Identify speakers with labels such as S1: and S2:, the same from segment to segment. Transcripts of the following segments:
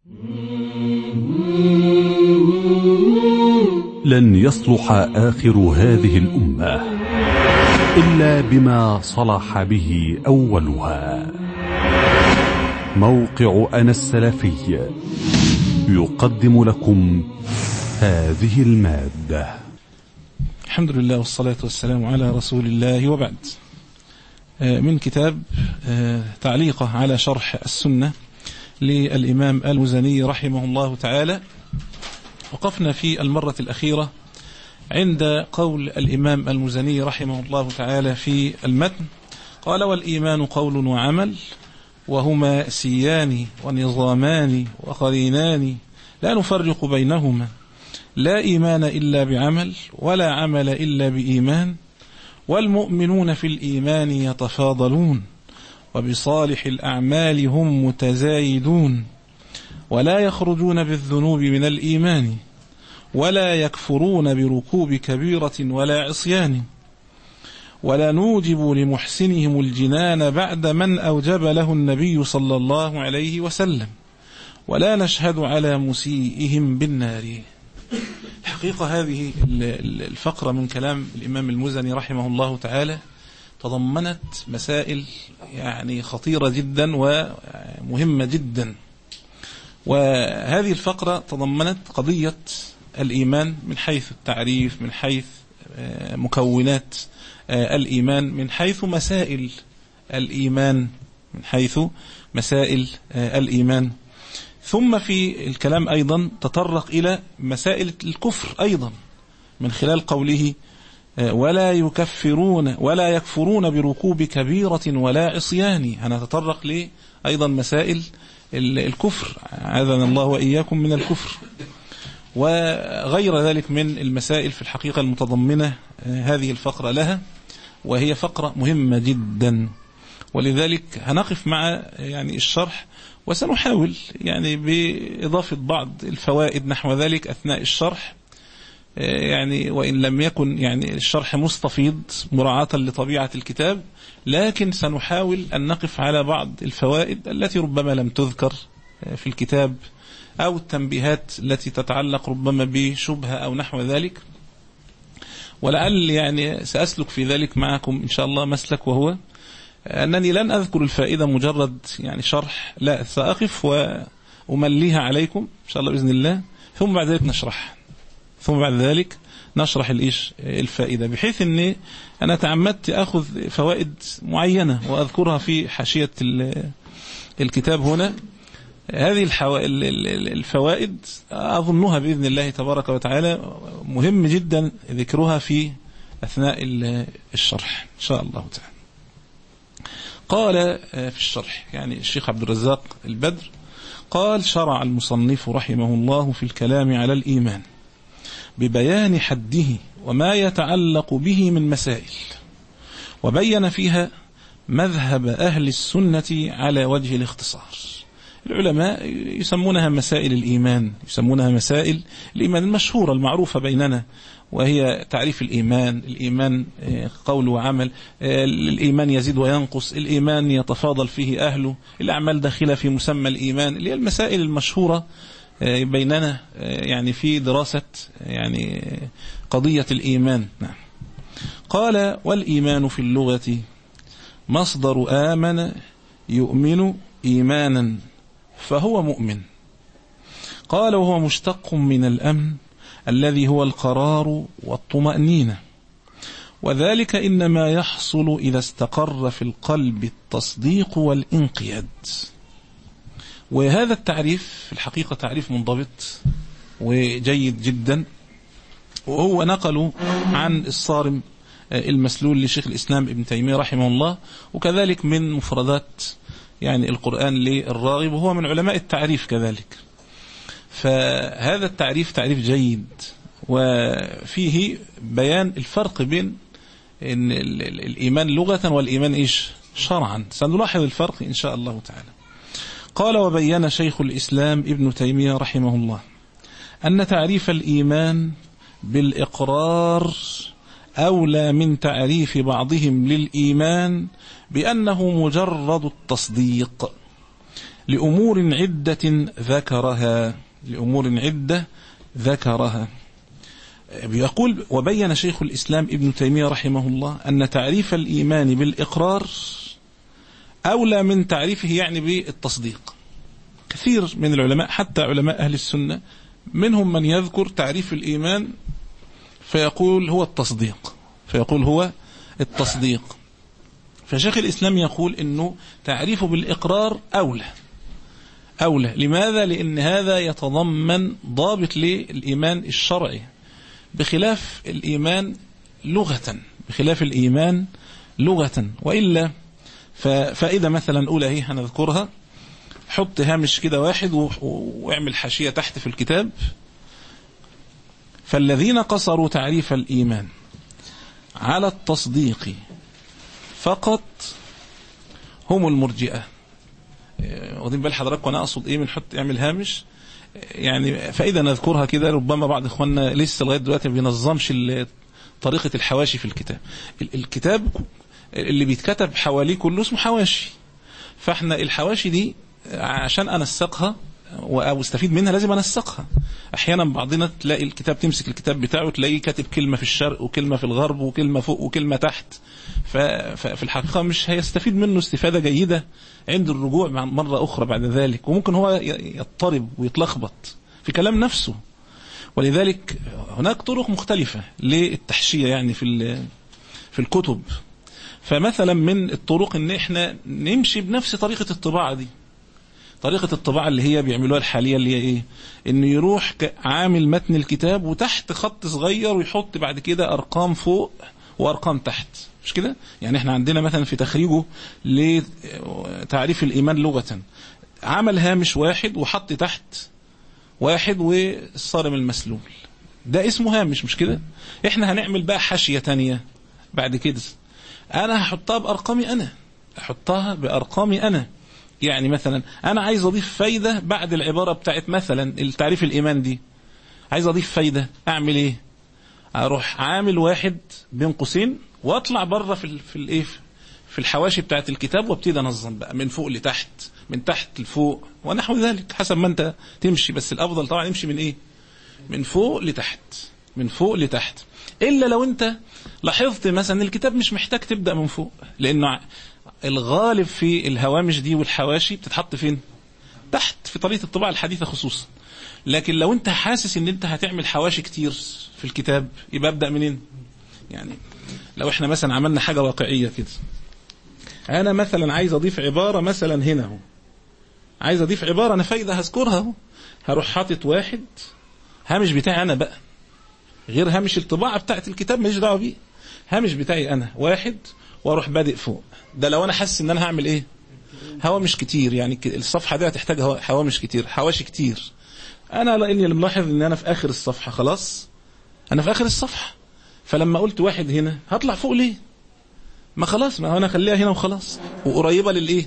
S1: لن يصلح آخر هذه الأمة إلا بما صلح به أولها موقع أنا السلفي يقدم لكم هذه المادة
S2: الحمد لله والصلاة والسلام على رسول الله وبعد من كتاب تعليقه على شرح السنة للإمام المزني رحمه الله تعالى وقفنا في المرة الأخيرة عند قول الإمام المزني رحمه الله تعالى في المتن قال والإيمان قول وعمل وهما سيان ونظامان وقرينان لا نفرق بينهما لا إيمان إلا بعمل ولا عمل إلا بإيمان والمؤمنون في الإيمان يتفاضلون وبصالح الأعمال هم متزايدون ولا يخرجون بالذنوب من الإيمان ولا يكفرون بركوب كبيرة ولا عصيان ولا نوجب لمحسنهم الجنان بعد من أوجب له النبي صلى الله عليه وسلم ولا نشهد على مسيئهم بالنار حقيقة هذه الفقرة من كلام الإمام المزني رحمه الله تعالى تضمنت مسائل يعني خطيرة جدا ومهمة جدا وهذه الفقرة تضمنت قضية الإيمان من حيث التعريف من حيث مكونات الإيمان من حيث مسائل الإيمان من حيث مسائل الإيمان ثم في الكلام أيضا تطرق إلى مسائل الكفر أيضا من خلال قوله ولا يكفرون ولا يكفرون بركوب كبيرة ولا عصيان هنتطرق لي أيضا مسائل الكفر عاذنا الله وإياكم من الكفر وغير ذلك من المسائل في الحقيقة المتضمنة هذه الفقرة لها وهي فقرة مهمة جدا ولذلك هنقف مع يعني الشرح وسنحاول يعني بإضافة بعض الفوائد نحو ذلك أثناء الشرح يعني وإن لم يكن يعني الشرح مستفيض مراعاة لطبيعة الكتاب لكن سنحاول أن نقف على بعض الفوائد التي ربما لم تذكر في الكتاب أو التنبيهات التي تتعلق ربما بشبهة أو نحو ذلك ولعل يعني سأسلك في ذلك معكم إن شاء الله مسلك وهو أنني لن أذكر الفائدة مجرد يعني شرح لا سأقف وأمليها عليكم إن شاء الله بإذن الله ثم بعد ذلك نشرح ثم بعد ذلك نشرح الإيش الفائدة بحيث أني أنا تعمدت أخذ فوائد معينة وأذكرها في حاشية الكتاب هنا هذه الفوائد أظنها بإذن الله تبارك وتعالى مهم جدا ذكرها في أثناء الشرح إن شاء الله تعالى قال في الشرح يعني الشيخ عبد الرزاق البدر قال شرع المصنف رحمه الله في الكلام على الإيمان ببيان حده وما يتعلق به من مسائل وبين فيها مذهب أهل السنة على وجه الاختصار العلماء يسمونها مسائل الإيمان يسمونها مسائل الإيمان المشهورة المعروفة بيننا وهي تعريف الإيمان الإيمان قول وعمل الإيمان يزيد وينقص الإيمان يتفاضل فيه أهله الأعمال داخلة في مسمى الإيمان اللي هي المسائل المشهورة بيننا يعني في دراسة يعني قضية الإيمان نعم قال والإيمان في اللغة مصدر آمن يؤمن إيمانا فهو مؤمن قال وهو مشتق من الأمن الذي هو القرار والطمأنينة وذلك إنما يحصل إذا استقر في القلب التصديق والانقياد وهذا التعريف في الحقيقة تعريف منضبط وجيد جدا وهو نقله عن الصارم المسلول لشيخ الإسلام ابن تيمية رحمه الله وكذلك من مفردات يعني القرآن للراغب وهو من علماء التعريف كذلك فهذا التعريف تعريف جيد وفيه بيان الفرق بين إن الإيمان لغة والإيمان إيش شرعا سنلاحظ الفرق إن شاء الله تعالى قال وبين شيخ الإسلام ابن تيمية رحمه الله أن تعريف الإيمان بالإقرار أولى من تعريف بعضهم للإيمان بأنه مجرد التصديق لأمور عدة ذكرها لأمور عدة ذكرها يقول وبين شيخ الإسلام ابن تيمية رحمه الله أن تعريف الإيمان بالإقرار أولى من تعريفه يعني بالتصديق كثير من العلماء حتى علماء أهل السنة منهم من يذكر تعريف الإيمان فيقول هو التصديق فيقول هو التصديق فشيخ الإسلام يقول أنه تعريفه بالإقرار أولى أولى لماذا؟ لأن هذا يتضمن ضابط للإيمان الشرعي بخلاف الإيمان لغة بخلاف الإيمان لغة وإلا فإذا مثلا أولى هي هنذكرها حط هامش كده واحد واعمل حاشية تحت في الكتاب فالذين قصروا تعريف الإيمان على التصديق فقط هم المرجئة واخدين بال حضراتكم انا اقصد ايه بنحط اعمل هامش يعني فاذا نذكرها كده ربما بعض اخواننا لسه لغايه دلوقتي ما بينظمش طريقه الحواشي في الكتاب الكتاب اللي بيتكتب حواليه كله اسمه حواشي فاحنا الحواشي دي عشان انسقها او استفيد منها لازم انسقها احيانا بعضنا تلاقي الكتاب تمسك الكتاب بتاعه تلاقيه كاتب كلمه في الشرق وكلمه في الغرب وكلمه فوق وكلمه تحت ففي الحقيقه مش هيستفيد منه استفاده جيده عند الرجوع مره اخرى بعد ذلك وممكن هو يضطرب ويتلخبط في كلام نفسه ولذلك هناك طرق مختلفه للتحشيه يعني في في الكتب فمثلا من الطرق ان احنا نمشي بنفس طريقه الطباعه دي طريقة الطباعة اللي هي بيعملوها الحالية اللي هي ايه انه يروح عامل متن الكتاب وتحت خط صغير ويحط بعد كده ارقام فوق وارقام تحت مش كده يعني احنا عندنا مثلا في تخريجه لتعريف الايمان لغة عمل هامش واحد وحط تحت واحد والصارم المسلول ده اسمه هامش مش كده احنا هنعمل بقى حاشية تانية بعد كده انا هحطها بارقامي انا احطها بارقامي انا يعني مثلا انا عايز اضيف فايدة بعد العبارة بتاعت مثلا التعريف الايمان دي عايز اضيف فايدة اعمل ايه اروح عامل واحد بين قوسين واطلع بره في ال في الايه في الحواشي بتاعت الكتاب وابتدي انظم بقى من فوق لتحت من تحت لفوق ونحو ذلك حسب ما انت تمشي بس الافضل طبعا يمشي من ايه من فوق لتحت من فوق لتحت الا لو انت لاحظت مثلا الكتاب مش محتاج تبدا من فوق لانه الغالب في الهوامش دي والحواشي بتتحط فين تحت في طريقه الطباعه الحديثه خصوصا لكن لو انت حاسس ان انت هتعمل حواشي كتير في الكتاب يبقى ابدا منين يعني لو احنا مثلا عملنا حاجه واقعيه كده انا مثلا عايز اضيف عباره مثلا هنا اهو عايز اضيف عباره انا فايده هذكرها اهو هروح حاطط واحد هامش بتاعي انا بقى غير هامش الطباعه بتاعت الكتاب ماليش دعوه بيه هامش بتاعي انا واحد واروح بادئ فوق ده لو انا حاسس ان انا هعمل ايه هوامش كتير يعني الصفحه دي هتحتاج هوامش كتير حواشي كتير انا لاني ملاحظ ان انا في اخر الصفحه خلاص انا في اخر الصفحه فلما قلت واحد هنا هطلع فوق ليه ما خلاص ما انا اخليها هنا وخلاص وقريبه للايه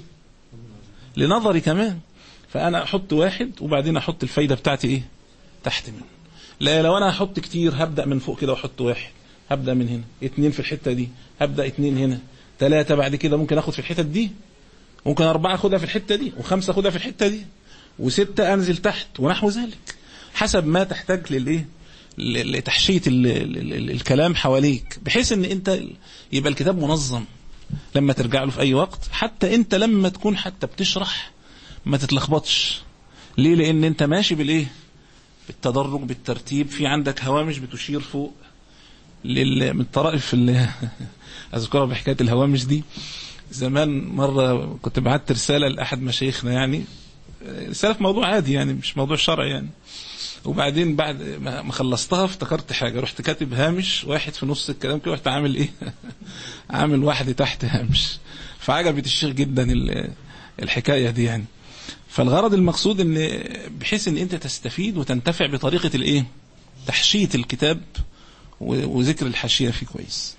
S2: لنظري كمان فانا احط واحد وبعدين احط الفايده بتاعتي ايه تحت منه لا لو انا هحط كتير هبدا من فوق كده واحط واحد هبدا من هنا اتنين في الحته دي هبدا اتنين هنا ثلاثه بعد كده ممكن اخد في الحتت دي ممكن اربعه اخدها في الحته دي وخمسه اخدها في الحته دي وستة أنزل تحت ونحو ذلك حسب ما تحتاج للإيه لتحشية ال ال ال الكلام حواليك بحيث ان انت يبقى الكتاب منظم لما ترجع له في اي وقت حتى انت لما تكون حتى بتشرح ما تتلخبطش ليه لان انت ماشي بالايه بالتدرج بالترتيب في عندك هوامش بتشير فوق لل... من الطرائف اللي اذكرها بحكايه الهوامش دي زمان مره كنت بعت رساله لاحد مشايخنا يعني رساله في موضوع عادي يعني مش موضوع شرعي يعني وبعدين بعد ما خلصتها افتكرت حاجه رحت كاتب هامش واحد في نص الكلام كده رحت عامل ايه عامل واحد تحت هامش فعجبت الشيخ جدا الحكايه دي يعني فالغرض المقصود ان بحيث ان انت تستفيد وتنتفع بطريقه الايه تحشيه الكتاب وذكر الحاشيه فيه كويس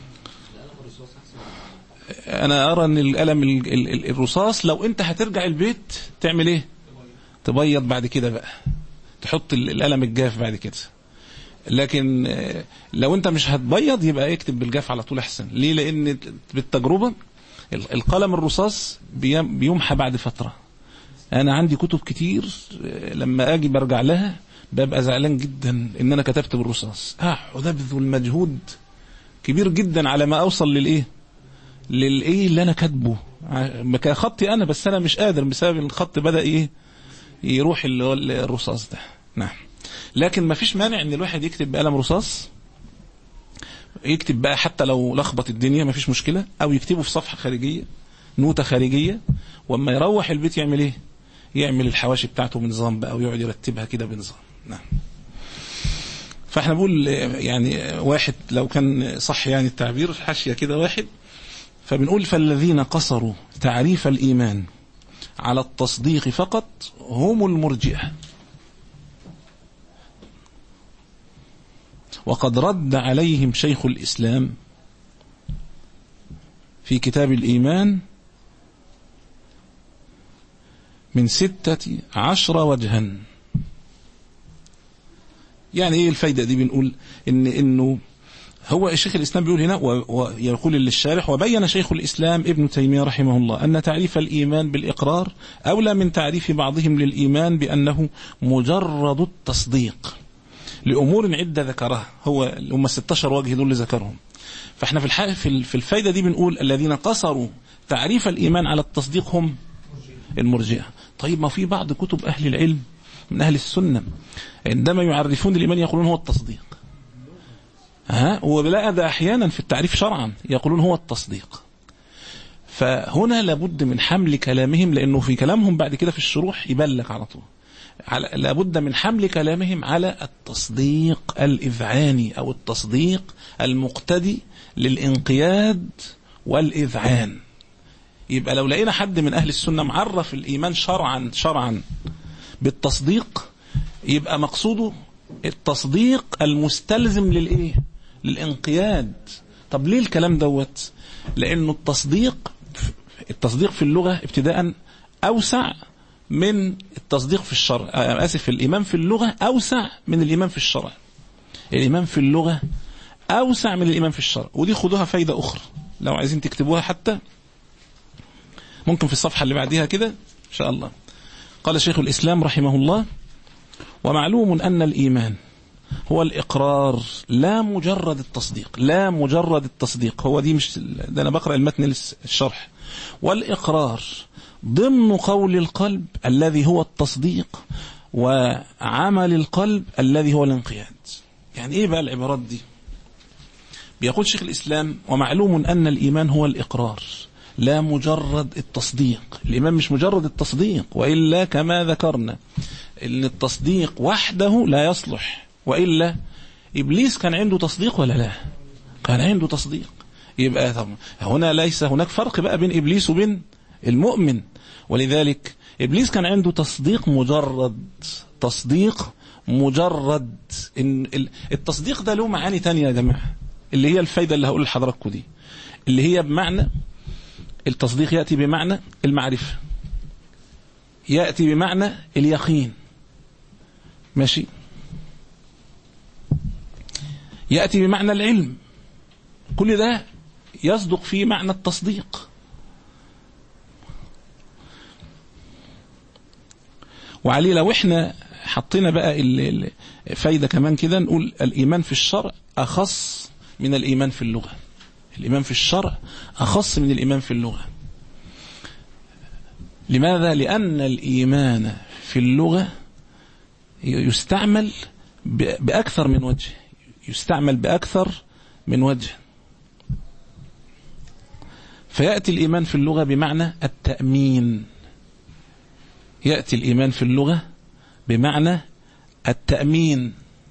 S2: انا ارى ان القلم الرصاص لو انت هترجع البيت تعمل ايه تبيض بعد كده بقى تحط القلم الجاف بعد كده لكن لو انت مش هتبيض يبقى اكتب بالجاف على طول احسن ليه لان بالتجربة القلم الرصاص بيمحى بعد فترة انا عندي كتب كتير لما اجي برجع لها ببقى زعلان جدا ان انا كتبت بالرصاص اقعد ابذل مجهود كبير جدا على ما اوصل للايه للايه اللي انا كاتبه كخطي انا بس انا مش قادر بسبب الخط بدا ايه يروح اللي هو الرصاص ده نعم لكن ما فيش مانع ان الواحد يكتب بقلم رصاص يكتب بقى حتى لو لخبط الدنيا ما فيش مشكله او يكتبه في صفحه خارجيه نوته خارجيه واما يروح البيت يعمل ايه يعمل الحواشي بتاعته بنظام بقى ويقعد يرتبها كده بنظام نعم فاحنا بنقول يعني واحد لو كان صح يعني التعبير حاشيه كده واحد فبنقول فالذين قصروا تعريف الايمان على التصديق فقط هم المرجئه وقد رد عليهم شيخ الاسلام في كتاب الايمان من ستة عشر وجها يعني ايه الفايدة دي بنقول ان انه هو الشيخ الاسلام بيقول هنا ويقول للشارح وبين شيخ الاسلام ابن تيمية رحمه الله ان تعريف الايمان بالاقرار اولى من تعريف بعضهم للايمان بانه مجرد التصديق لامور عدة ذكرها هو هم 16 وجه دول اللي ذكرهم فاحنا في الحقيقة في الفايدة دي بنقول الذين قصروا تعريف الايمان على التصديق هم المرجئة طيب ما في بعض كتب أهل العلم من أهل السنة عندما يعرفون الإيمان يقولون هو التصديق ها ولا ده أحيانا في التعريف شرعا يقولون هو التصديق فهنا لابد من حمل كلامهم لأنه في كلامهم بعد كده في الشروح يبلغ على طول على لابد من حمل كلامهم على التصديق الإذعاني أو التصديق المقتدي للإنقياد والإذعان يبقى لو لقينا حد من أهل السنة معرف الإيمان شرعا شرعا بالتصديق يبقى مقصوده التصديق المستلزم للإيه للإنقياد طب ليه الكلام دوت لأنه التصديق التصديق في اللغة ابتداء أوسع من التصديق في الشرع آسف الإيمان في اللغة أوسع من الإيمان في الشرع الإيمان في اللغة أوسع من الإيمان في الشرع ودي خدوها فايدة أخرى لو عايزين تكتبوها حتى ممكن في الصفحة اللي بعدها كده إن شاء الله قال شيخ الإسلام رحمه الله ومعلوم أن الإيمان هو الإقرار لا مجرد التصديق لا مجرد التصديق هو دي مش ده أنا بقرأ المتن الشرح والإقرار ضمن قول القلب الذي هو التصديق وعمل القلب الذي هو الانقياد يعني ايه بقى العبارات دي بيقول شيخ الإسلام ومعلوم أن الإيمان هو الإقرار لا مجرد التصديق الإيمان مش مجرد التصديق وإلا كما ذكرنا إن التصديق وحده لا يصلح وإلا إبليس كان عنده تصديق ولا لا كان عنده تصديق يبقى طب هنا ليس هناك فرق بقى بين إبليس وبين المؤمن ولذلك إبليس كان عنده تصديق مجرد تصديق مجرد إن التصديق ده له معاني تانية يا جماعة اللي هي الفايدة اللي هقول لحضراتكم دي اللي هي بمعنى التصديق يأتي بمعنى المعرفة يأتي بمعنى اليقين ماشي يأتي بمعنى العلم كل ده يصدق فيه معنى التصديق وعليه لو احنا حطينا بقى فايدة كمان كده نقول الإيمان في الشرع أخص من الإيمان في اللغة الإيمان في الشرع أخص من الإيمان في اللغة لماذا؟ لأن الإيمان في اللغة يستعمل بأكثر من وجه يستعمل بأكثر من وجه فيأتي الإيمان في اللغة بمعنى التأمين يأتي الإيمان في اللغة بمعنى التأمين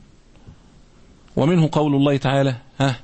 S2: ومنه قول الله تعالى ها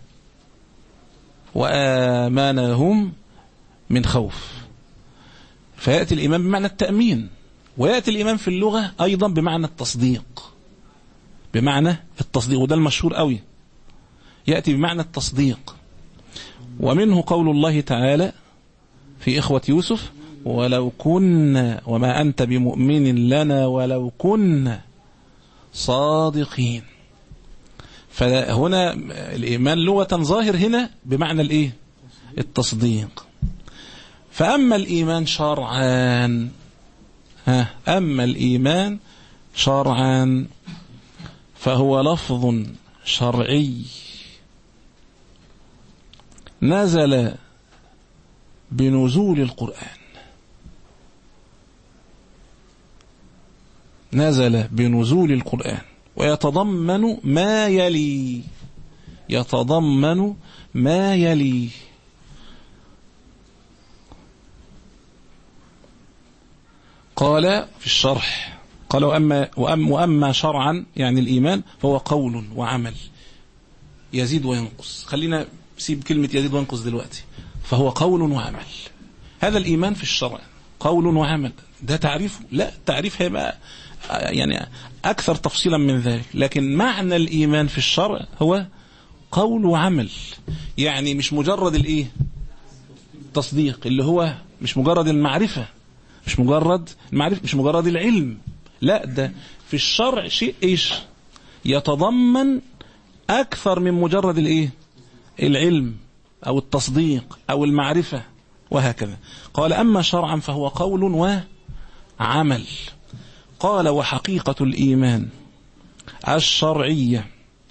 S2: وآمانهم من خوف فيأتي الإيمان بمعنى التأمين ويأتي الإيمان في اللغة أيضا بمعنى التصديق بمعنى التصديق وده المشهور قوي يأتي بمعنى التصديق ومنه قول الله تعالى في إخوة يوسف ولو كنا وما أنت بمؤمن لنا ولو كنا صادقين فهنا الإيمان لغة ظاهر هنا بمعنى الإيه التصديق فأما الإيمان شرعا ها أما الإيمان شرعا فهو لفظ شرعي نزل بنزول القرآن نزل بنزول القرآن ويتضمن ما يلي يتضمن ما يلي قال في الشرح قال وأما, وأما, وأما شرعا يعني الإيمان فهو قول وعمل يزيد وينقص خلينا سيب كلمة يزيد وينقص دلوقتي فهو قول وعمل هذا الإيمان في الشرع قول وعمل ده تعريفه لا تعريف هيبقى يعني أكثر تفصيلا من ذلك لكن معنى الإيمان في الشرع هو قول وعمل يعني مش مجرد الإيه تصديق اللي هو مش مجرد المعرفة مش مجرد المعرفة مش مجرد العلم لا ده في الشرع شيء إيش يتضمن أكثر من مجرد الإيه العلم أو التصديق أو المعرفة وهكذا قال أما شرعا فهو قول وعمل قال وحقيقة الإيمان الشرعية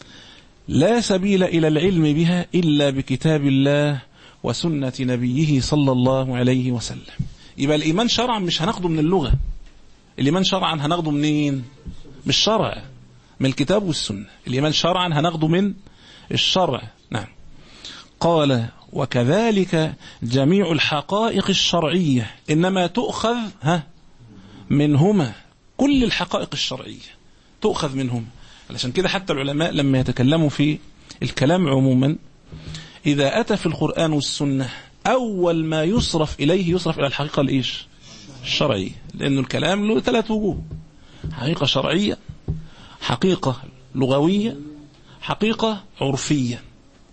S2: لا سبيل إلى العلم بها إلا بكتاب الله وسنة نبيه صلى الله عليه وسلم يبقى الإيمان شرعا مش هناخده من اللغة الإيمان شرعا هناخده منين من الشرع من الكتاب والسنة الإيمان شرعا هناخده من الشرع نعم قال وكذلك جميع الحقائق الشرعية إنما تؤخذ ها منهما كل الحقائق الشرعية تؤخذ منهم علشان كده حتى العلماء لما يتكلموا في الكلام عموما إذا أتى في القرآن والسنة أول ما يصرف إليه يصرف إلى الحقيقة الإيش الشرعية لأن الكلام له ثلاث وجوه حقيقة شرعية حقيقة لغوية حقيقة عرفية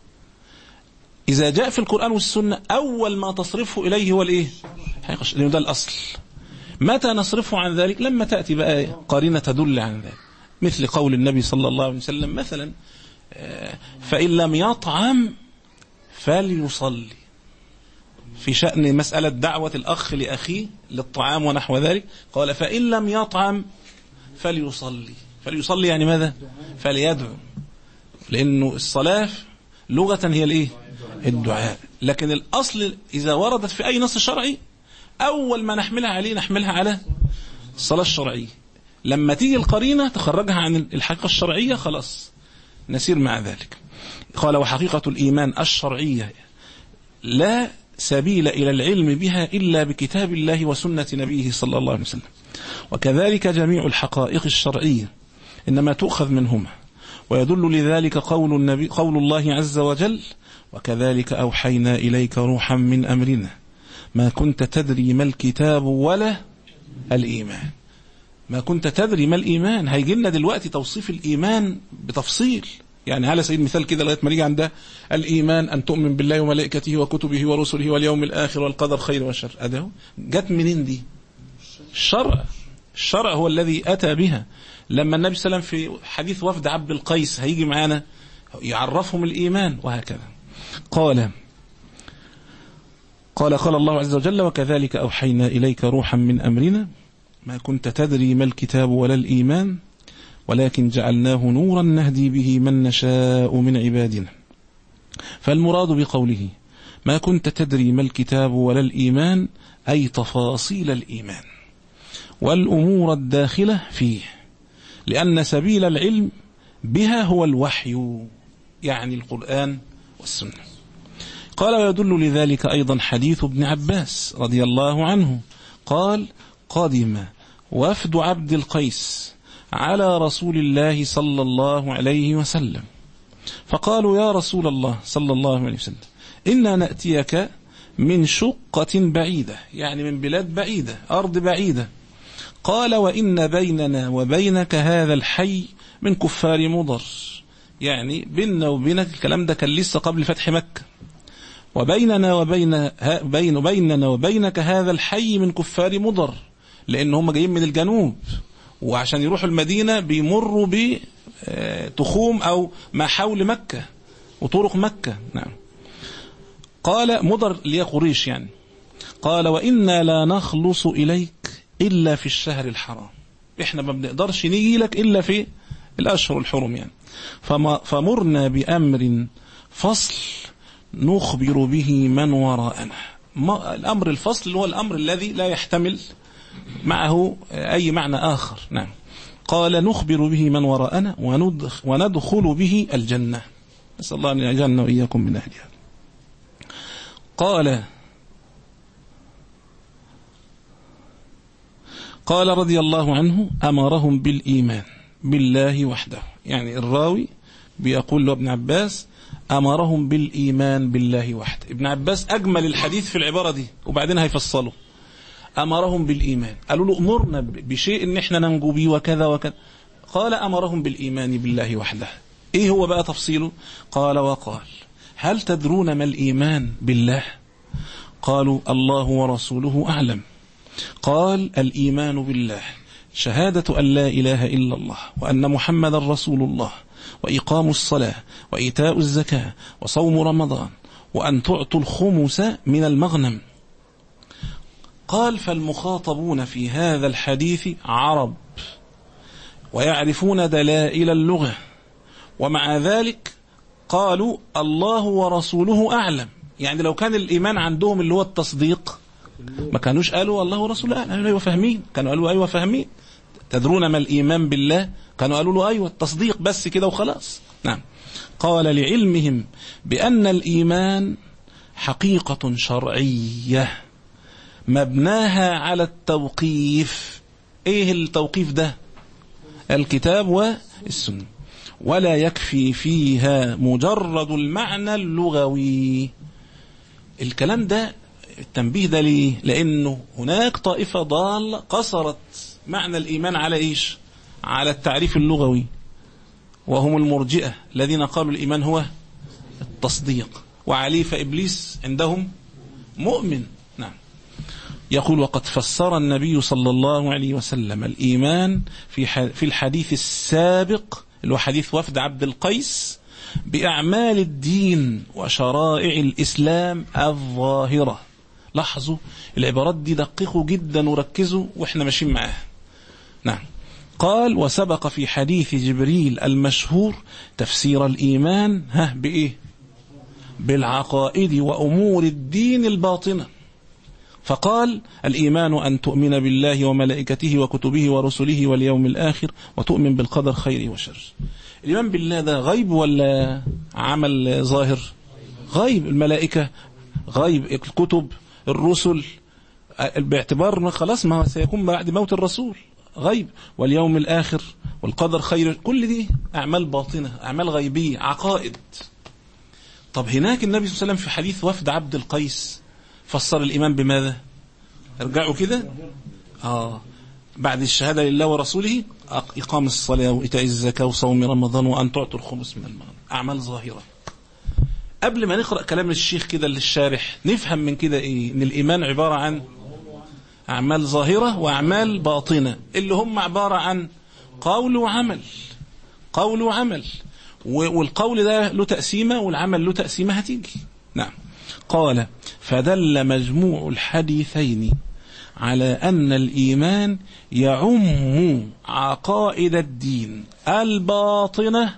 S2: إذا جاء في القرآن والسنة أول ما تصرفه إليه هو الإيه حقيقة لأنه ده الأصل متى نصرفه عن ذلك لما تأتي بقى قرينة تدل عن ذلك مثل قول النبي صلى الله عليه وسلم مثلا فإن لم يطعم فليصلي في شأن مسألة دعوة الأخ لأخيه للطعام ونحو ذلك قال فإن لم يطعم فليصلي فليصلي يعني ماذا فليدعو لأنه الصلاة لغة هي الإيه الدعاء لكن الأصل إذا وردت في أي نص شرعي أول ما نحملها عليه نحملها على الصلاة الشرعية لما تيجي القرينة تخرجها عن الحقيقة الشرعية خلاص نسير مع ذلك قال وحقيقة الإيمان الشرعية لا سبيل إلى العلم بها إلا بكتاب الله وسنة نبيه صلى الله عليه وسلم وكذلك جميع الحقائق الشرعية إنما تؤخذ منهما ويدل لذلك قول, النبي قول الله عز وجل وكذلك أوحينا إليك روحا من أمرنا ما كنت تدري ما الكتاب ولا الإيمان ما كنت تدري ما الإيمان هيجي لنا دلوقتي توصيف الإيمان بتفصيل يعني على سبيل المثال كده لغايه ما نيجي عند الإيمان أن تؤمن بالله وملائكته وكتبه ورسله واليوم الآخر والقدر خير وشر أده جت منين دي الشرع الشرع هو الذي أتى بها لما النبي صلى الله عليه وسلم في حديث وفد عبد القيس هيجي معانا يعرفهم الإيمان وهكذا قال قال قال الله عز وجل وكذلك أوحينا إليك روحا من أمرنا ما كنت تدري ما الكتاب ولا الإيمان ولكن جعلناه نورا نهدي به من نشاء من عبادنا فالمراد بقوله ما كنت تدري ما الكتاب ولا الإيمان أي تفاصيل الإيمان والأمور الداخلة فيه لأن سبيل العلم بها هو الوحي يعني القرآن والسنة قال ويدل لذلك أيضا حديث ابن عباس رضي الله عنه قال قدم وفد عبد القيس على رسول الله صلى الله عليه وسلم فقالوا يا رسول الله صلى الله عليه وسلم إنا نأتيك من شقة بعيدة يعني من بلاد بعيدة أرض بعيدة قال وإن بيننا وبينك هذا الحي من كفار مضر يعني بيننا وبينك الكلام ده كان لسه قبل فتح مكة وبيننا وبين بين بيننا وبينك هذا الحي من كفار مضر لأن هم جايين من الجنوب وعشان يروحوا المدينة بيمروا بتخوم أو ما حول مكة وطرق مكة نعم قال مضر اللي هي قريش يعني قال وإنا لا نخلص إليك إلا في الشهر الحرام إحنا ما بنقدرش نيجي لك إلا في الأشهر الحرم يعني فما فمرنا بأمر فصل نخبر به من وراءنا الأمر الفصل اللي هو الأمر الذي لا يحتمل معه أي معنى آخر نعم قال نخبر به من وراءنا وندخل به الجنة نسأل الله أن يجعلنا وإياكم من أهلها قال قال رضي الله عنه أمرهم بالإيمان بالله وحده يعني الراوي بيقول له ابن عباس أمرهم بالإيمان بالله وحده ابن عباس أجمل الحديث في العبارة دي وبعدين هيفصله أمرهم بالإيمان قالوا له أمرنا بشيء إن إحنا ننجو به وكذا وكذا قال أمرهم بالإيمان بالله وحده إيه هو بقى تفصيله قال وقال هل تدرون ما الإيمان بالله قالوا الله ورسوله أعلم قال الإيمان بالله شهادة أن لا إله إلا الله وأن محمد رسول الله وإقام الصلاة وإيتاء الزكاة وصوم رمضان وأن تعطوا الخمس من المغنم قال فالمخاطبون في هذا الحديث عرب ويعرفون دلائل اللغة ومع ذلك قالوا الله ورسوله أعلم يعني لو كان الإيمان عندهم اللي هو التصديق ما كانوش قالوا الله ورسوله أعلم أيوة فاهمين كانوا قالوا أيوة فاهمين تدرون ما الإيمان بالله كانوا قالوا له أيوة التصديق بس كده وخلاص نعم قال لعلمهم بأن الإيمان حقيقة شرعية مبناها على التوقيف ايه التوقيف ده الكتاب والسنة ولا يكفي فيها مجرد المعنى اللغوي الكلام ده التنبيه ده ليه لانه هناك طائفة ضالة قصرت معنى الايمان على ايش على التعريف اللغوي وهم المرجئة الذين قالوا الايمان هو التصديق وعليه فابليس عندهم مؤمن نعم يقول وقد فسر النبي صلى الله عليه وسلم الإيمان في في الحديث السابق اللي هو حديث وفد عبد القيس بأعمال الدين وشرائع الإسلام الظاهرة لاحظوا العبارات دي دققوا جدا وركزوا واحنا ماشيين معاها نعم قال وسبق في حديث جبريل المشهور تفسير الإيمان ها بإيه بالعقائد وأمور الدين الباطنة فقال الإيمان أن تؤمن بالله وملائكته وكتبه ورسله واليوم الآخر وتؤمن بالقدر خيره وشر الإيمان بالله ده غيب ولا عمل ظاهر غيب الملائكة غيب الكتب الرسل باعتبار ما خلاص ما سيكون بعد موت الرسول غيب واليوم الآخر والقدر خير كل دي أعمال باطنة أعمال غيبية عقائد طب هناك النبي صلى الله عليه وسلم في حديث وفد عبد القيس فسر الإيمان بماذا ارجعوا كده آه بعد الشهادة لله ورسوله إقام الصلاة وإيتاء الزكاة وصوم رمضان وأن تعطوا الخمس من المغنم أعمال ظاهرة قبل ما نقرأ كلام الشيخ كده للشارح نفهم من كده إيه إن الإيمان عبارة عن أعمال ظاهرة وأعمال باطنة اللي هم عبارة عن قول وعمل قول وعمل والقول ده له تقسيمة والعمل له تقسيمة هتيجي نعم قال فدل مجموع الحديثين على أن الإيمان يعم عقائد الدين الباطنة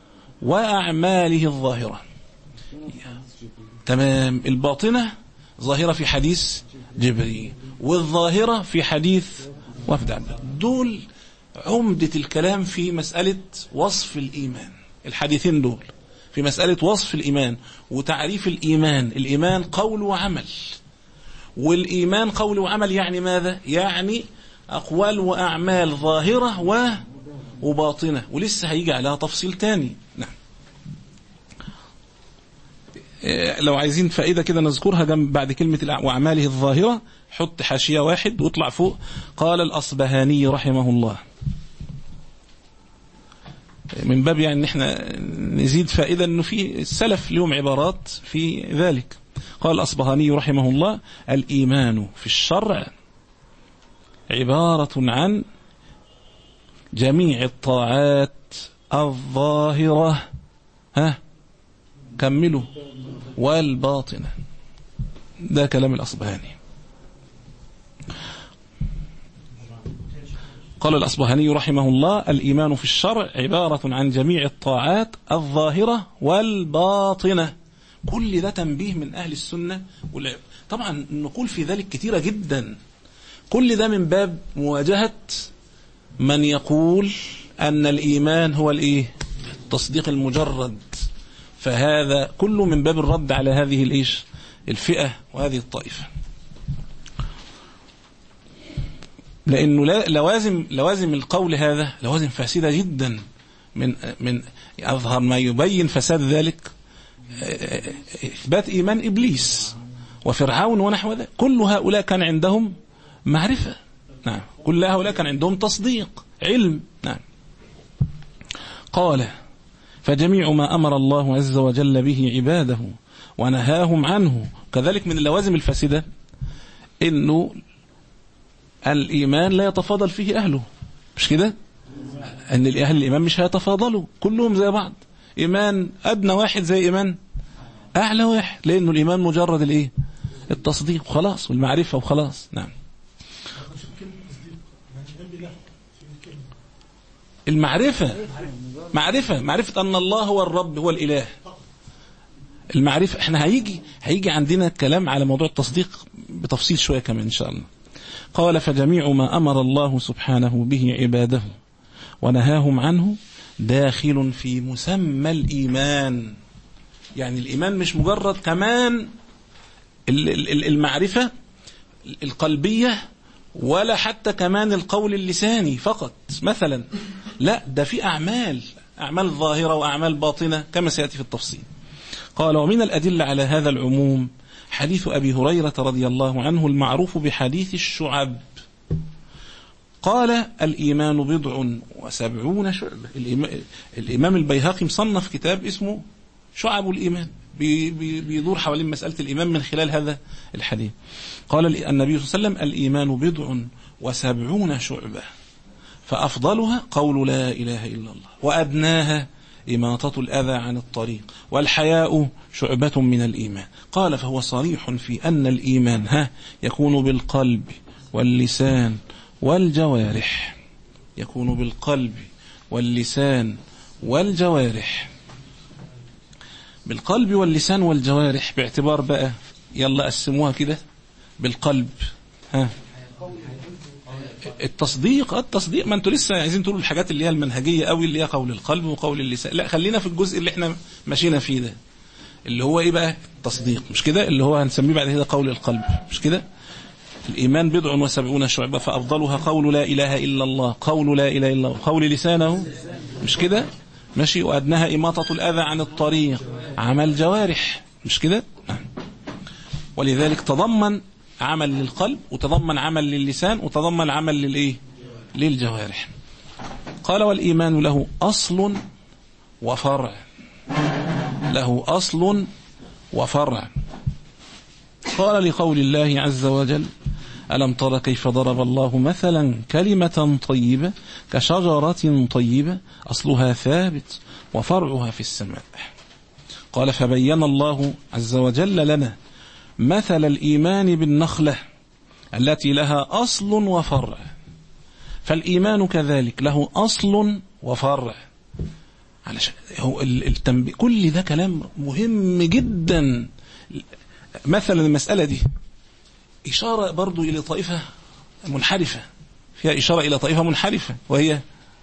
S2: وأعماله الظاهرة تمام الباطنة ظاهرة في حديث جبريل والظاهرة في حديث وفد عبد دول عمدة الكلام في مسألة وصف الإيمان الحديثين دول في مسألة وصف الإيمان وتعريف الإيمان الإيمان قول وعمل والإيمان قول وعمل يعني ماذا يعني أقوال وأعمال ظاهرة و وباطنة ولسه هيجي عليها تفصيل تاني نعم لو عايزين فائدة كده نذكرها جنب بعد كلمة وأعماله الظاهرة حط حاشية واحد واطلع فوق قال الأصبهاني رحمه الله من باب يعني ان احنا نزيد فائدة انه في السلف لهم عبارات في ذلك قال الأصبهاني رحمه الله الإيمان في الشرع عبارة عن جميع الطاعات الظاهرة ها كملوا والباطنة ده كلام الأصبهاني قال الأصبهاني رحمه الله الإيمان في الشرع عبارة عن جميع الطاعات الظاهرة والباطنة كل ده تنبيه من أهل السنة طبعا نقول في ذلك كثيرة جدا كل ده من باب مواجهة من يقول أن الإيمان هو الإيه التصديق المجرد فهذا كله من باب الرد على هذه الإيش الفئة وهذه الطائفة لأنه لوازم لوازم القول هذا لوازم فاسدة جدا من من أظهر ما يبين فساد ذلك إثبات إيمان إبليس وفرعون ونحو ذلك كل هؤلاء كان عندهم معرفة نعم كل هؤلاء كان عندهم تصديق علم نعم قال فجميع ما أمر الله عز وجل به عباده ونهاهم عنه كذلك من اللوازم الفاسدة انه الإيمان لا يتفاضل فيه أهله مش كده أن الأهل الإيمان مش هيتفاضلوا كلهم زي بعض إيمان أدنى واحد زي إيمان أعلى واحد لأنه الإيمان مجرد الإيه التصديق وخلاص والمعرفة وخلاص نعم المعرفة معرفة معرفة أن الله هو الرب هو الإله المعرفة احنا هيجي هيجي عندنا كلام على موضوع التصديق بتفصيل شوية كمان إن شاء الله قال فجميع ما أمر الله سبحانه به عباده ونهاهم عنه داخل في مسمى الإيمان يعني الإيمان مش مجرد كمان المعرفة القلبية ولا حتى كمان القول اللساني فقط مثلا لا ده في أعمال أعمال ظاهرة وأعمال باطنة كما سيأتي في التفصيل قال ومن الأدلة على هذا العموم حديث أبي هريرة رضي الله عنه المعروف بحديث الشعب قال الإيمان بضع وسبعون شعبة الإمام البيهقي مصنف كتاب اسمه شعب الإيمان بيدور حوالين مسألة الإيمان من خلال هذا الحديث قال النبي صلى الله عليه وسلم الإيمان بضع وسبعون شعبة فأفضلها قول لا إله إلا الله وأدناها إماطة الأذى عن الطريق والحياء شعبة من الإيمان قال فهو صريح في أن الإيمان ها يكون بالقلب واللسان والجوارح يكون بالقلب واللسان والجوارح بالقلب واللسان والجوارح باعتبار بقى يلا قسموها كده بالقلب ها التصديق التصديق ما انتوا لسه عايزين تقولوا الحاجات اللي هي المنهجيه قوي اللي هي قول القلب وقول اللسان لا خلينا في الجزء اللي احنا ماشيين فيه ده اللي هو ايه بقى التصديق مش كده اللي هو هنسميه بعد كده قول القلب مش كده الإيمان بضع وسبعون شعبة فأفضلها قول لا إله إلا الله قول لا إله إلا الله قول لسانه مش كده ماشي وأدناها إماطة الأذى عن الطريق عمل جوارح مش كده ولذلك تضمن عمل للقلب وتضمن عمل للسان وتضمن عمل للإيه للجوارح قال والإيمان له أصل وفرع له أصل وفرع قال لقول الله عز وجل ألم تر كيف ضرب الله مثلا كلمة طيبة كشجرة طيبة أصلها ثابت وفرعها في السماء قال فبين الله عز وجل لنا مثل الإيمان بالنخلة التي لها أصل وفرع فالإيمان كذلك له أصل وفرع علشان هو التنبيه كل ده كلام مهم جدا مثلا المسألة دي إشارة برضو إلى طائفة منحرفة فيها إشارة إلى طائفة منحرفة وهي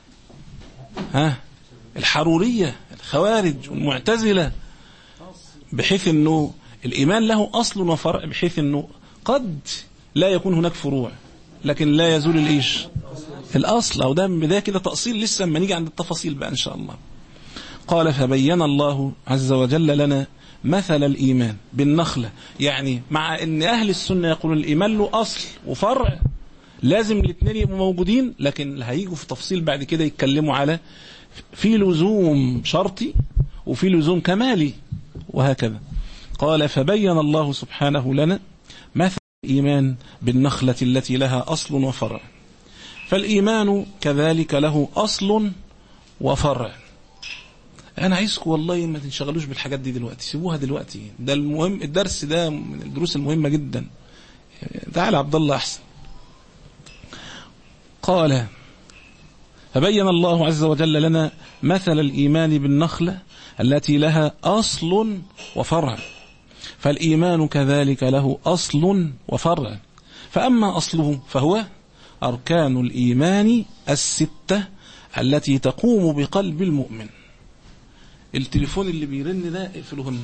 S2: ها الحرورية الخوارج والمعتزلة بحيث أنه الإيمان له أصل وفرع بحيث أنه قد لا يكون هناك فروع لكن لا يزول الإيش الأصل أو ده بداية كده تأصيل لسه لما نيجي عند التفاصيل بقى إن شاء الله قال فبين الله عز وجل لنا مثل الإيمان بالنخلة يعني مع أن أهل السنة يقولون الإيمان له أصل وفرع لازم الاثنين يبقوا موجودين لكن هيجوا في تفصيل بعد كده يتكلموا على في لزوم شرطي وفي لزوم كمالي وهكذا قال فبين الله سبحانه لنا مثل الإيمان بالنخلة التي لها أصل وفرع فالإيمان كذلك له أصل وفرع انا عايزكم والله ما تنشغلوش بالحاجات دي دلوقتي سيبوها دلوقتي ده المهم الدرس ده من الدروس المهمه جدا تعال عبد الله احسن قال فبين الله عز وجل لنا مثل الإيمان بالنخلة التي لها أصل وفرع فالإيمان كذلك له أصل وفرع فأما أصله فهو أركان الإيمان الستة التي تقوم بقلب المؤمن التليفون اللي بيرن ده اقفلهن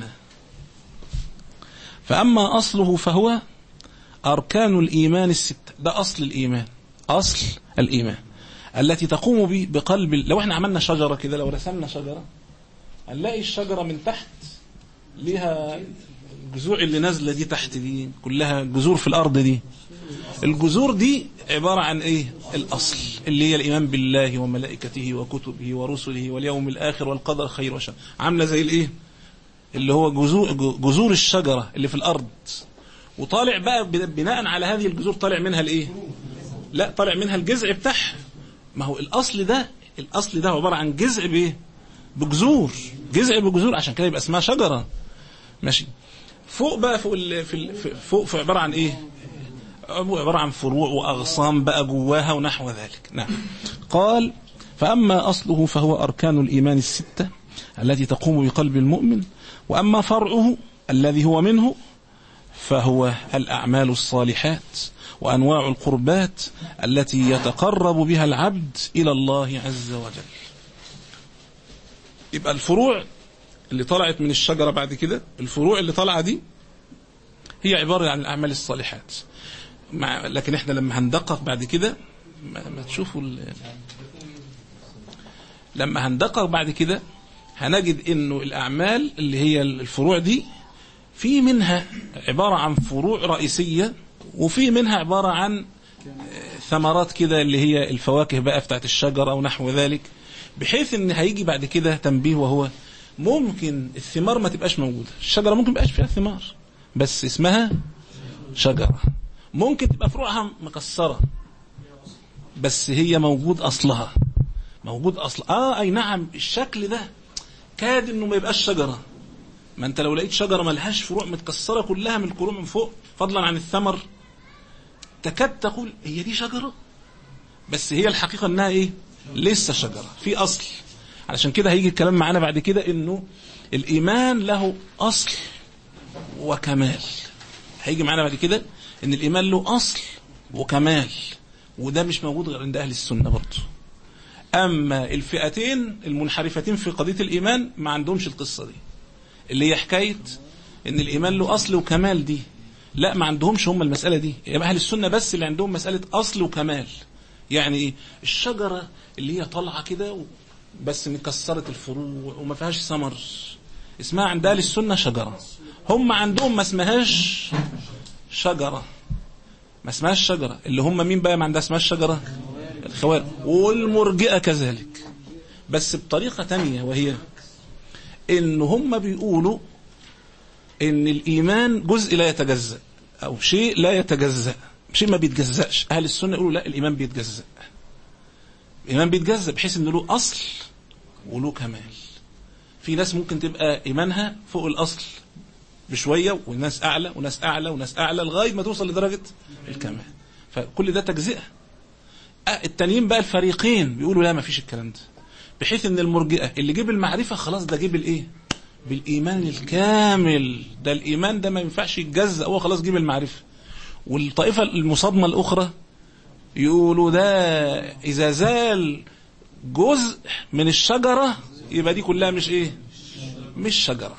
S2: فأما أصله فهو أركان الإيمان الستة ده أصل الإيمان أصل الإيمان التي تقوم به بقلب لو احنا عملنا شجرة كده لو رسمنا شجرة هنلاقي الشجرة من تحت ليها الجذوع اللي نازلة دي تحت دي كلها جذور في الأرض دي الجذور دي عبارة عن ايه الأصل اللي هي الإيمان بالله وملائكته وكتبه ورسله واليوم الآخر والقدر خير وشر عاملة زي الايه اللي هو جذور, جذور الشجرة اللي في الأرض وطالع بقى بناء على هذه الجذور طالع منها الايه لا طالع منها الجذع بتاعها ما هو الأصل ده الأصل ده عبارة عن جذع بايه بجذور جذع بجذور عشان كده يبقى اسمها شجرة ماشي فوق بقى فوق ال... في ال... فوق في عبارة عن ايه عبارة عن فروع وأغصان بقى جواها ونحو ذلك نعم قال فأما أصله فهو أركان الإيمان الستة التي تقوم بقلب المؤمن وأما فرعه الذي هو منه فهو الأعمال الصالحات وأنواع القربات التي يتقرب بها العبد إلى الله عز وجل يبقى الفروع اللي طلعت من الشجرة بعد كده الفروع اللي طالعة دي هي عبارة عن الأعمال الصالحات مع لكن احنا لما هندقق بعد كده ما, ما تشوفوا لما هندقق بعد كده هنجد انه الاعمال اللي هي الفروع دي في منها عبارة عن فروع رئيسية وفي منها عبارة عن ثمرات كده اللي هي الفواكه بقى بتاعت الشجرة ونحو ذلك بحيث ان هيجي بعد كده تنبيه وهو ممكن الثمار ما تبقاش موجودة الشجرة ممكن بقاش فيها ثمار بس اسمها شجرة ممكن تبقى فروعها مكسرة بس هي موجود أصلها موجود أصل آه أي نعم الشكل ده كاد إنه ما يبقاش شجرة ما أنت لو لقيت شجرة ملهاش فروع متكسرة كلها من القلوع من فوق فضلا عن الثمر تكاد تقول هي دي شجرة بس هي الحقيقة إنها إيه لسه شجرة في أصل علشان كده هيجي الكلام معانا بعد كده إنه الإيمان له أصل وكمال هيجي معانا بعد كده ان الايمان له اصل وكمال وده مش موجود غير عند اهل السنه برضه اما الفئتين المنحرفتين في قضيه الايمان ما عندهمش القصه دي اللي هي حكايه ان الايمان له اصل وكمال دي لا ما عندهمش هم المساله دي يبقى اهل السنه بس اللي عندهم مساله اصل وكمال يعني ايه الشجره اللي هي طالعه كده بس مكسره الفروع وما فيهاش ثمر اسمها عند اهل السنه شجره هم عندهم ما اسمهاش شجرة ما اسمهاش شجرة اللي هم مين بقى ما عندها اسمها الشجرة الخوارج والمرجئة كذلك بس بطريقة تانية وهي ان هم بيقولوا ان الايمان جزء لا يتجزأ او شيء لا يتجزأ شيء ما بيتجزأش اهل السنة يقولوا لا الايمان بيتجزأ الايمان بيتجزأ بحيث انه له اصل وله كمال في ناس ممكن تبقى ايمانها فوق الاصل بشوية وناس أعلى وناس أعلى وناس أعلى لغاية ما توصل لدرجة الكمال فكل ده تجزئة التانيين بقى الفريقين بيقولوا لا ما فيش الكلام ده بحيث ان المرجئة اللي جيب المعرفة خلاص ده جيب الايه بالإيمان الكامل ده الإيمان ده ما ينفعش يتجزأ هو خلاص جيب المعرفة والطائفة المصادمة الأخرى يقولوا ده إذا زال جزء من الشجرة يبقى دي كلها مش إيه مش شجرة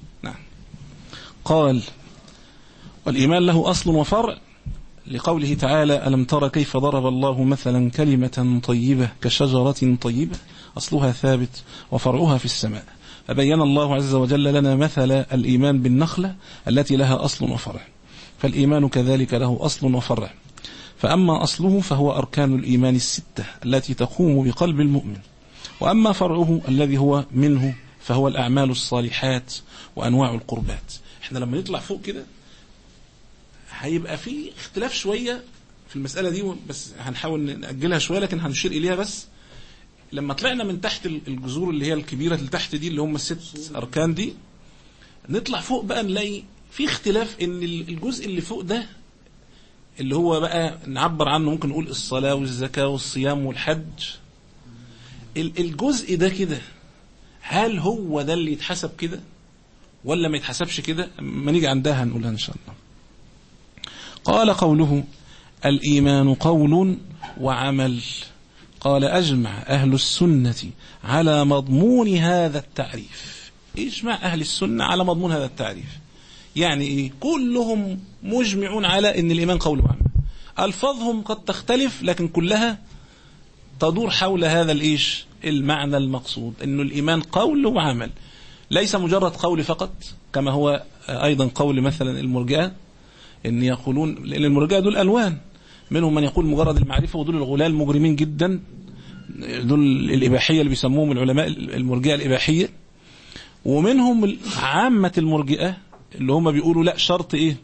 S2: قال والإيمان له أصل وفرع لقوله تعالى ألم تر كيف ضرب الله مثلا كلمة طيبة كشجرة طيبة أصلها ثابت وفرعها في السماء فبين الله عز وجل لنا مثل الإيمان بالنخلة التي لها أصل وفرع فالإيمان كذلك له أصل وفرع فأما أصله فهو أركان الإيمان الستة التي تقوم بقلب المؤمن وأما فرعه الذي هو منه فهو الأعمال الصالحات وأنواع القربات احنا لما نطلع فوق كده هيبقى في اختلاف شوية في المسألة دي بس هنحاول نأجلها شوية لكن هنشير إليها بس لما طلعنا من تحت الجذور اللي هي الكبيرة اللي تحت دي اللي هم الست أركان دي نطلع فوق بقى نلاقي في اختلاف ان الجزء اللي فوق ده اللي هو بقى نعبر عنه ممكن نقول الصلاة والزكاة والصيام والحج الجزء ده كده هل هو ده اللي يتحسب كده ولا ما يتحسبش كده ما نيجي عندها هنقولها ان شاء الله قال قوله الإيمان قول وعمل قال أجمع أهل السنة على مضمون هذا التعريف اجمع أهل السنة على مضمون هذا التعريف يعني إيه كلهم مجمعون على أن الإيمان قول وعمل ألفاظهم قد تختلف لكن كلها تدور حول هذا الإيش المعنى المقصود أنه الإيمان قول وعمل ليس مجرد قول فقط كما هو أيضا قول مثلا المرجئة ان يقولون لان المرجئه دول الوان منهم من يقول مجرد المعرفه ودول الغلال مجرمين جدا دول الاباحيه اللي بيسموهم العلماء المرجئه الاباحيه ومنهم عامه المرجئه اللي هم بيقولوا لا شرط ايه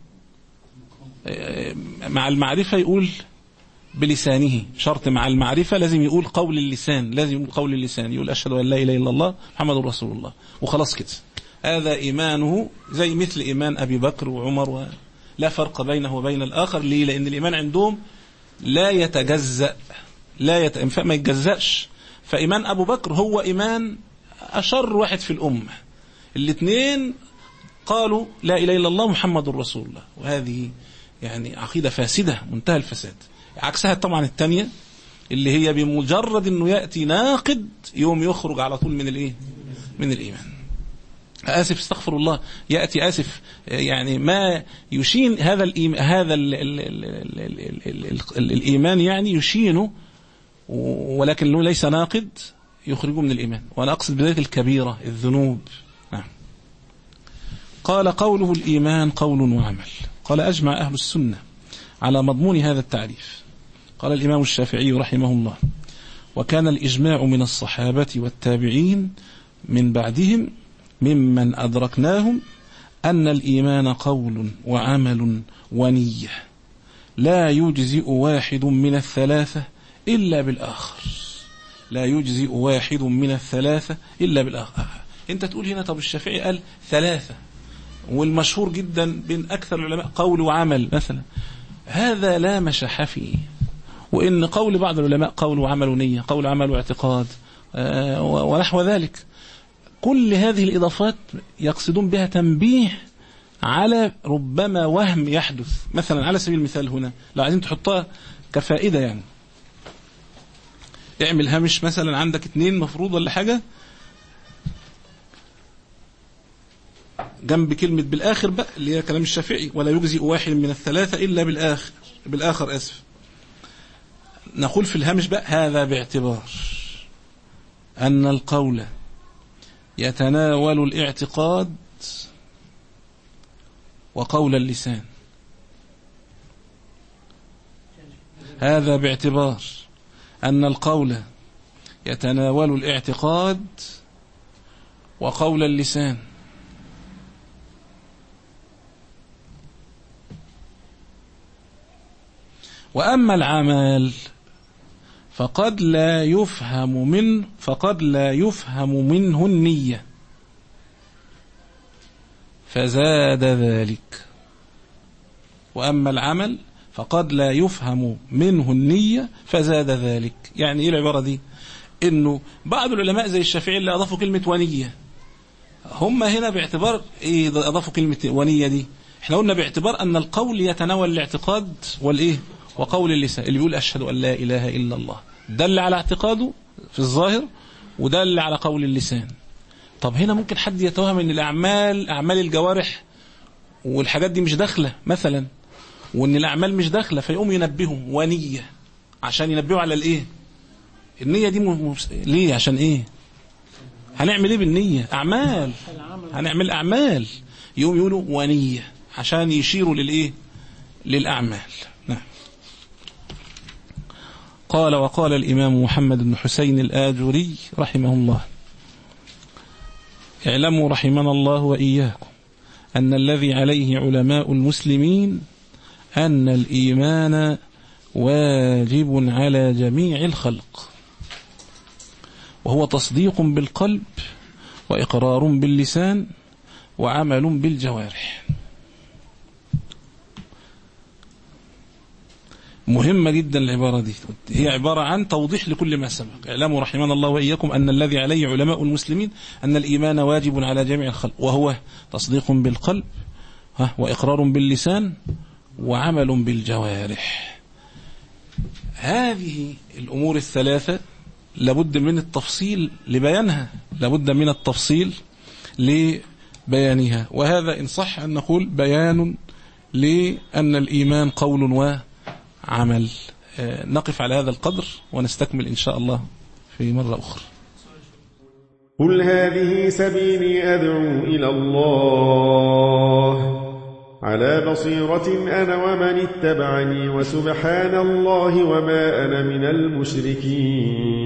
S2: مع المعرفه يقول بلسانه شرط مع المعرفة لازم يقول قول اللسان لازم يقول قول اللسان يقول أشهد أن لا إله إلا الله محمد رسول الله وخلاص كده هذا إيمانه زي مثل إيمان أبي بكر وعمر و... لا فرق بينه وبين الآخر ليه لأن الإيمان عندهم لا يتجزأ لا يت... ما يتجزأش فإيمان أبو بكر هو إيمان أشر واحد في الأمة الاثنين قالوا لا إله إلا الله محمد رسول الله وهذه يعني عقيدة فاسدة منتهى الفساد عكسها طبعا الثانية اللي هي بمجرد انه يأتي ناقد يوم يخرج على طول من الايه من الايمان آسف استغفر الله يأتي آسف يعني ما يشين هذا الإيمان هذا ال ال ال ال ال ال ال الإيمان يعني يشينه ولكنه ليس ناقد يخرجه من الإيمان وأنا أقصد بذلك الكبيرة الذنوب نعم قال قوله الإيمان قول وعمل قال أجمع أهل السنة على مضمون هذا التعريف قال الإمام الشافعي رحمه الله وكان الإجماع من الصحابة والتابعين من بعدهم ممن أدركناهم أن الإيمان قول وعمل ونية لا يجزئ واحد من الثلاثة إلا بالآخر لا يجزئ واحد من الثلاثة إلا بالآخر أنت تقول هنا طب الشافعي قال ثلاثة والمشهور جدا بين أكثر العلماء قول وعمل مثلا هذا لا مشح فيه وإن قول بعض العلماء قول وعمل ونية قول وعمل واعتقاد ونحو ذلك كل هذه الإضافات يقصدون بها تنبيه على ربما وهم يحدث مثلا على سبيل المثال هنا لو عايزين تحطها كفائدة يعني اعمل هامش مثلا عندك اتنين مفروض ولا حاجة جنب كلمة بالآخر بقى اللي هي كلام الشافعي ولا يجزئ واحد من الثلاثة إلا بالآخر بالآخر أسف نقول في الهامش بقى هذا باعتبار أن القول يتناول الاعتقاد وقول اللسان هذا باعتبار أن القول يتناول الاعتقاد وقول اللسان وأما العمل فقد لا يفهم من فقد لا يفهم منه النية فزاد ذلك وأما العمل فقد لا يفهم منه النية فزاد ذلك يعني إيه العبارة دي إنه بعض العلماء زي الشافعي اللي أضافوا كلمة ونية هم هنا باعتبار إيه أضافوا كلمة ونية دي احنا قلنا باعتبار أن القول يتناول الاعتقاد والإيه وقول اللسان اللي بيقول أشهد أن لا إله إلا الله دل على اعتقاده في الظاهر ودل على قول اللسان طب هنا ممكن حد يتوهم ان الاعمال اعمال الجوارح والحاجات دي مش داخله مثلا وان الاعمال مش داخله فيقوم ينبههم ونيه عشان ينبهوا على الايه النيه دي م... ليه عشان ايه هنعمل ايه بالنيه اعمال هنعمل اعمال يقوم يقولوا ونيه عشان يشيروا للايه للاعمال نعم قال وقال الإمام محمد بن حسين الآجري رحمه الله اعلموا رحمنا الله وإياكم أن الذي عليه علماء المسلمين أن الإيمان واجب على جميع الخلق وهو تصديق بالقلب وإقرار باللسان وعمل بالجوارح مهمة جدا العبارة دي هي عبارة عن توضيح لكل ما سبق اعلموا رحمنا الله وإياكم أن الذي عليه علماء المسلمين أن الإيمان واجب على جميع الخلق وهو تصديق بالقلب وإقرار باللسان وعمل بالجوارح هذه الأمور الثلاثة لابد من التفصيل لبيانها لابد من التفصيل لبيانها وهذا إن صح أن نقول بيان لأن الإيمان قول وعمل نقف على هذا القدر ونستكمل إن شاء الله في مرة أخرى
S3: قل هذه سبيلي أدعو إلى الله على بصيرة أنا ومن اتبعني وسبحان الله وما أنا من المشركين